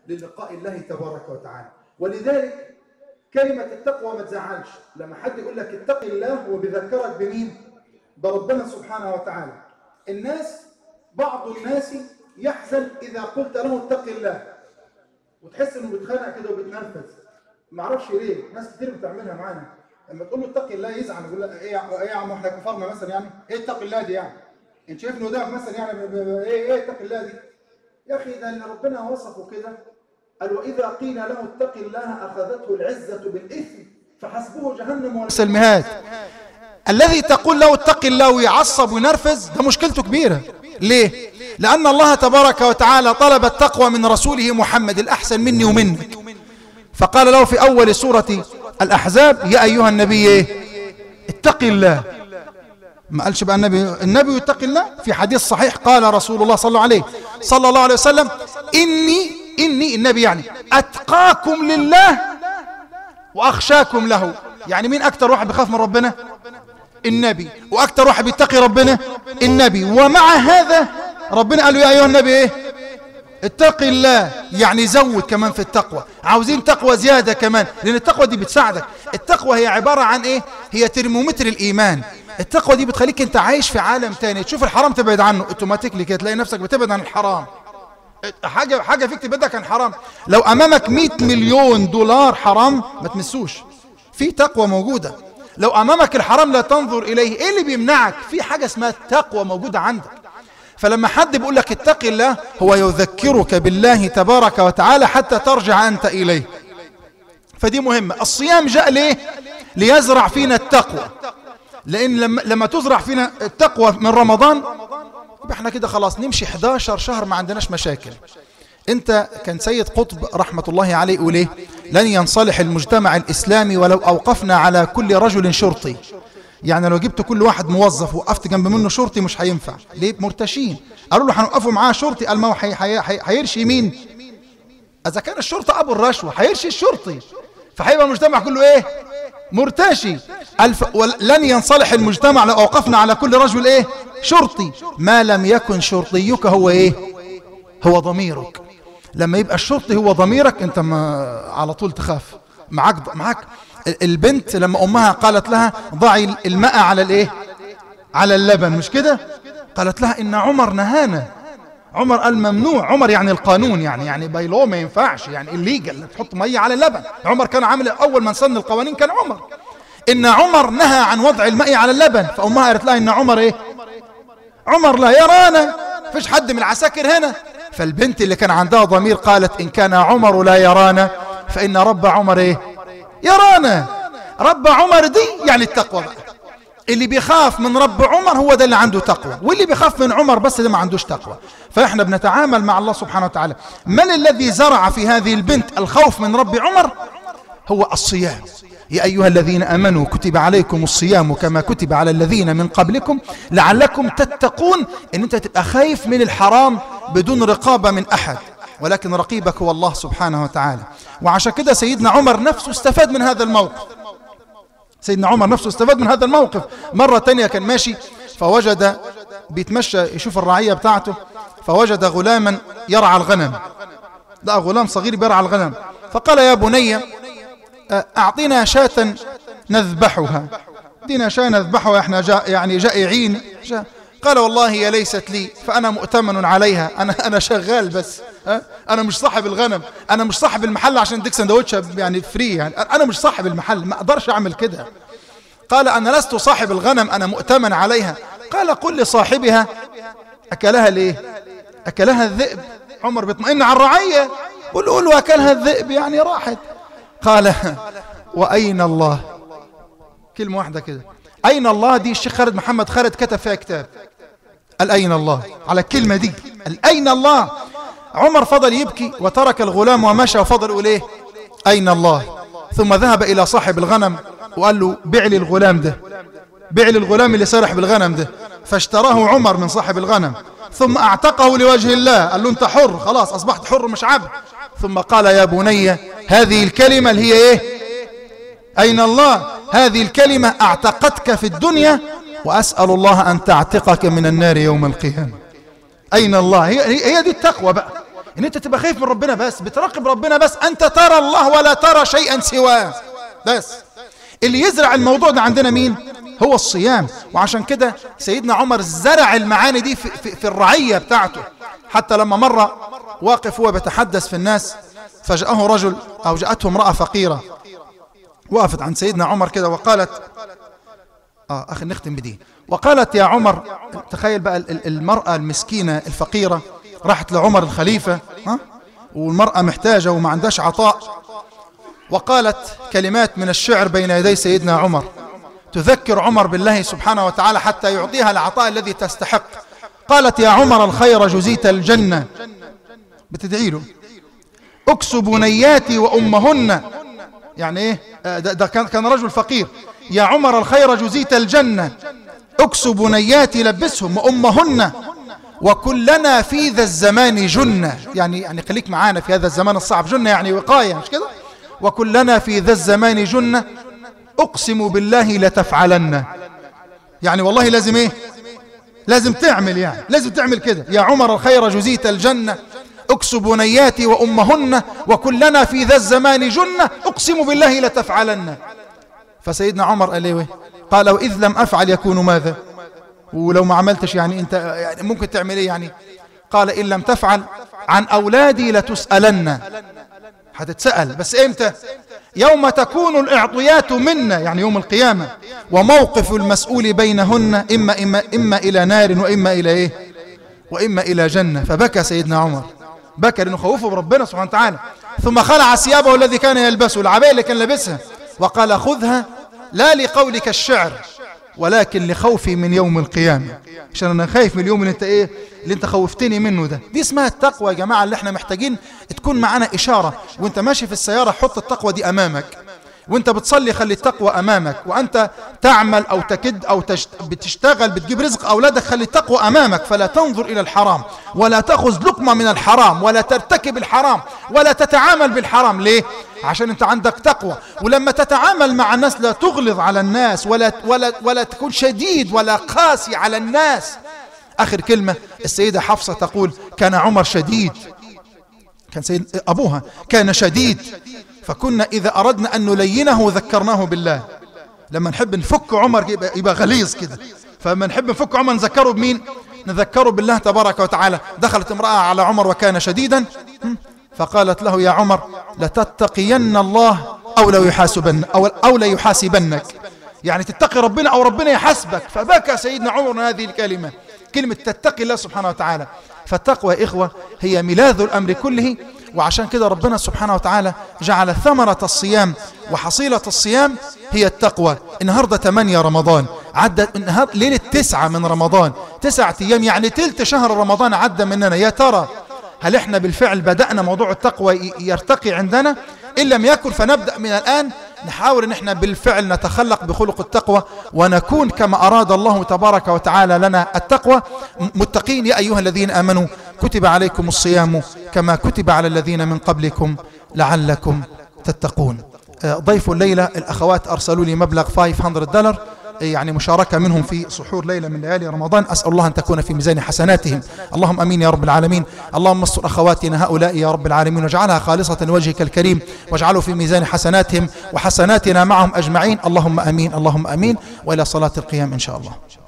للقاء الله تبارك وتعالى ولذلك كلمة التقوى ما تزعلش لما حد يقول لك اتق الله هو بيذكرك بمين بربنا سبحانه وتعالى الناس بعض الناس يحزن إذا قلت له اتق الله وتحس انه بيتخانق كده وبيتنرفز ما اعرفش ليه ناس كتير بتعملها معانا لما تقول له اتق الله يزعل يقول لك ايه يا ايه يا عم احنا كفرنا مثلا يعني ايه اتق الله دي يعني انت شايف انه ده مثلا يعني ب- ب- ايه ايه اتق الله دي يا اخي ده اللي ربنا وصفه كده قال واذا قيل له اتق الله اخذته العزه بالاثم فحسبه جهنم وليس المهاد الذي تقول له اتق الله ويعصب وينرفز ده مشكلته كبيرة ليه؟ لأن الله تبارك وتعالى طلب التقوى من رسوله محمد الأحسن مني ومنك فقال له في أول سورة الأحزاب يا أيها النبي إيه؟ اتق الله ما قالش بقى النبي النبي يتقي الله في حديث صحيح قال رسول الله صلى الله عليه صلى الله عليه وسلم إني إني النبي يعني أتقاكم لله وأخشاكم له يعني مين أكتر واحد بيخاف من ربنا النبي وأكتر واحد بيتقي ربنا النبي ومع هذا ربنا قال له يا أيها النبي إيه اتق الله يعني زود كمان في التقوى عاوزين تقوى زيادة كمان لأن التقوى دي بتساعدك التقوى هي عبارة عن إيه هي ترمومتر الإيمان التقوى دي بتخليك انت عايش في عالم تاني تشوف الحرام تبعد عنه اوتوماتيكلي كده تلاقي نفسك بتبعد عن الحرام حاجة حاجة فيك تبعدك عن حرام لو أمامك 100 مليون دولار حرام ما تمسوش في تقوى موجودة لو أمامك الحرام لا تنظر إليه إيه اللي بيمنعك في حاجة اسمها التقوى موجودة عندك فلما حد بيقول لك اتق الله هو يذكرك بالله تبارك وتعالى حتى ترجع أنت إليه فدي مهمة الصيام جاء ليه ليزرع فينا التقوى لأن لما, لما تزرع فينا التقوى من رمضان يبقى احنا كده خلاص نمشي 11 شهر ما عندناش مشاكل انت كان سيد قطب رحمة الله عليه يقول ايه لن ينصلح المجتمع الإسلامي ولو أوقفنا على كل رجل شرطي يعني لو جبت كل واحد موظف وقفت جنب منه شرطي مش هينفع ليه مرتشين قالوا له هنوقفه معاه شرطي قال ما هو حي- حي- حي- هيرشي مين اذا كان الشرطة ابو الرشوة هيرشي الشرطي فهيبقى المجتمع كله ايه مرتشي الف... ولن ينصلح المجتمع لو اوقفنا على كل رجل ايه شرطي ما لم يكن شرطيك هو ايه هو ضميرك لما يبقى الشرطي هو ضميرك انت ما على طول تخاف معاك معاك ال- البنت لما امها قالت لها ضعي الماء على الايه على اللبن مش كده قالت لها ان عمر نهانا عمر قال ممنوع عمر يعني القانون يعني يعني بايلو ما ينفعش يعني الليجل تحط ميه على اللبن عمر كان عامل اول من سن القوانين كان عمر ان عمر نهى عن وضع الماء على اللبن فامها قالت لها ان عمر ايه عمر لا يرانا فيش حد من العساكر هنا فالبنت اللي كان عندها ضمير قالت ان كان عمر لا يرانا فان رب عمر ايه يرانا رب عمر دي يعني التقوى بقى اللي بيخاف من رب عمر هو ده اللي عنده تقوى واللي بيخاف من عمر بس ده ما عندوش تقوى فاحنا بنتعامل مع الله سبحانه وتعالى من الذي زرع في هذه البنت الخوف من رب عمر هو الصيام يا أيها الذين أمنوا كتب عليكم الصيام كما كتب على الذين من قبلكم لعلكم تتقون ان انت تبقى خايف من الحرام بدون رقابة من أحد ولكن رقيبك هو الله سبحانه وتعالى وعشان كده سيدنا عمر نفسه استفاد من هذا الموقف سيدنا عمر نفسه استفاد من هذا الموقف مرة تانية كان ماشي فوجد بيتمشى يشوف الرعية بتاعته فوجد غلاما يرعى الغنم لقى غلام صغير بيرعى الغنم فقال يا بني أعطنا شاة نذبحها دينا شاة نذبحها احنا جا يعني جائعين جا قال والله هي ليست لي فأنا مؤتمن عليها أنا أنا شغال بس ها؟ أنا مش صاحب الغنم أنا مش صاحب المحل عشان اديك سندوتش يعني فري يعني أنا مش صاحب المحل ما أقدرش أعمل كده قال أنا لست صاحب الغنم أنا مؤتمن عليها قال قل لصاحبها أكلها ليه أكلها الذئب عمر بيطمئن على الرعية قل له قل له أكلها الذئب يعني راحت قال وأين الله كلمة واحدة كده أين الله دي الشيخ خالد محمد خالد كتب فيها كتاب قال أين الله على الكلمة دي قال أين الله عمر فضل يبكي وترك الغلام ومشى وفضل يقول إيه أين الله ثم ذهب إلى صاحب الغنم وقال له بيع لي الغلام ده بيع لي الغلام اللي سرح بالغنم ده فاشتراه عمر من صاحب الغنم ثم اعتقه لوجه الله قال له انت حر خلاص اصبحت حر مش عبد ثم قال يا بني هذه الكلمة اللي هي ايه اين الله هذه الكلمة اعتقتك في الدنيا واسأل الله ان تعتقك من النار يوم القيامة اين الله هي, هي دي التقوى بقى ان انت تبقى خايف من ربنا بس بتراقب ربنا بس انت ترى الله ولا ترى شيئا سواه بس اللي يزرع الموضوع ده عندنا مين هو الصيام وعشان كده سيدنا عمر زرع المعاني دي في, في, في الرعية بتاعته حتى لما مرة واقف هو بيتحدث في الناس فجاءه رجل أو جاءته امرأة فقيرة وقفت عند سيدنا عمر كده وقالت آه أخي نختم بدي وقالت يا عمر تخيل بقى المرأة المسكينة الفقيرة راحت لعمر الخليفة ها والمرأة محتاجة وما عندهاش عطاء وقالت كلمات من الشعر بين يدي سيدنا عمر تذكر عمر بالله سبحانه وتعالى حتى يعطيها العطاء الذي تستحق قالت يا عمر الخير جزيت الجنة بتدعي له اكسوا بنياتي وأمهن يعني ايه ده, ده كان, كان رجل فقير يا عمر الخير جزيت الجنة اكسوا بنياتي لبسهم وأمهن وكلنا في ذا الزمان جنة يعني يعني خليك معانا في هذا الزمان الصعب جنة يعني وقاية مش كده وكلنا في ذا الزمان جنة أقسم بالله لتفعلن يعني والله لازم إيه لازم تعمل يعني لازم تعمل كده يا عمر الخير جزيت الجنة أكسب بنياتي وأمهن وكلنا في ذا الزمان جنة أقسم بالله لتفعلن فسيدنا عمر قال إيه قال وإذ لم أفعل يكون ماذا ولو ما عملتش يعني أنت يعني ممكن تعمل إيه يعني قال إن لم تفعل عن أولادي لتسألن هتتسأل بس إمتى يوم تكون الإعطيات منا يعني يوم القيامة وموقف المسؤول بينهن إما, إما, إما إلى نار وإما إلى إيه وإما إلى جنة فبكى سيدنا عمر بكى لأنه خوفه بربنا سبحانه وتعالى ثم خلع ثيابه الذي كان يلبسه العباية اللي كان لابسها وقال خذها لا لقولك الشعر ولكن لخوفي من يوم القيامة عشان أنا خايف من اليوم اللي أنت إيه اللي أنت خوفتني منه ده دي اسمها التقوى يا جماعة اللي احنا محتاجين تكون معانا إشارة وأنت ماشي في السيارة حط التقوى دي أمامك وانت بتصلي خلي التقوى امامك وانت تعمل او تكد او تشت... بتشتغل بتجيب رزق اولادك خلي التقوى امامك فلا تنظر الى الحرام ولا تاخذ لقمه من الحرام ولا ترتكب الحرام ولا تتعامل بالحرام ليه عشان انت عندك تقوى ولما تتعامل مع الناس لا تغلظ على الناس ولا ولا ولا تكون شديد ولا قاسي على الناس اخر كلمه السيده حفصه تقول كان عمر شديد كان سيد ابوها كان شديد فكنا إذا أردنا أن نلينه ذكرناه بالله لما نحب نفك عمر يبقى, يبقى غليظ كده فلما نحب نفك عمر نذكره بمين نذكره بالله تبارك وتعالى دخلت امرأة على عمر وكان شديدا فقالت له يا عمر لتتقين الله أو لا يحاسبن أو, أو لا يحاسبنك يعني تتقي ربنا أو ربنا يحاسبك فبكى سيدنا عمر هذه الكلمة كلمة تتقي الله سبحانه وتعالى فالتقوى يا إخوة هي ملاذ الأمر كله وعشان كده ربنا سبحانه وتعالى جعل ثمرة الصيام وحصيلة الصيام هي التقوى النهاردة 8 رمضان عدى النهار ليلة تسعة من رمضان تسعة أيام يعني تلت شهر رمضان عدى مننا يا ترى هل احنا بالفعل بدأنا موضوع التقوى يرتقي عندنا إن لم يكن فنبدأ من الآن نحاول ان احنا بالفعل نتخلق بخلق التقوى ونكون كما أراد الله تبارك وتعالى لنا التقوى متقين يا أيها الذين آمنوا كتب عليكم الصيام كما كتب على الذين من قبلكم لعلكم تتقون ضيف الليلة الأخوات أرسلوا لي مبلغ 500 دولار يعني مشاركة منهم في سحور ليلة من ليالي رمضان أسأل الله أن تكون في ميزان حسناتهم اللهم أمين يا رب العالمين اللهم استر أخواتنا هؤلاء يا رب العالمين واجعلها خالصة لوجهك الكريم واجعله في ميزان حسناتهم وحسناتنا معهم أجمعين اللهم أمين اللهم أمين وإلى صلاة القيام إن شاء الله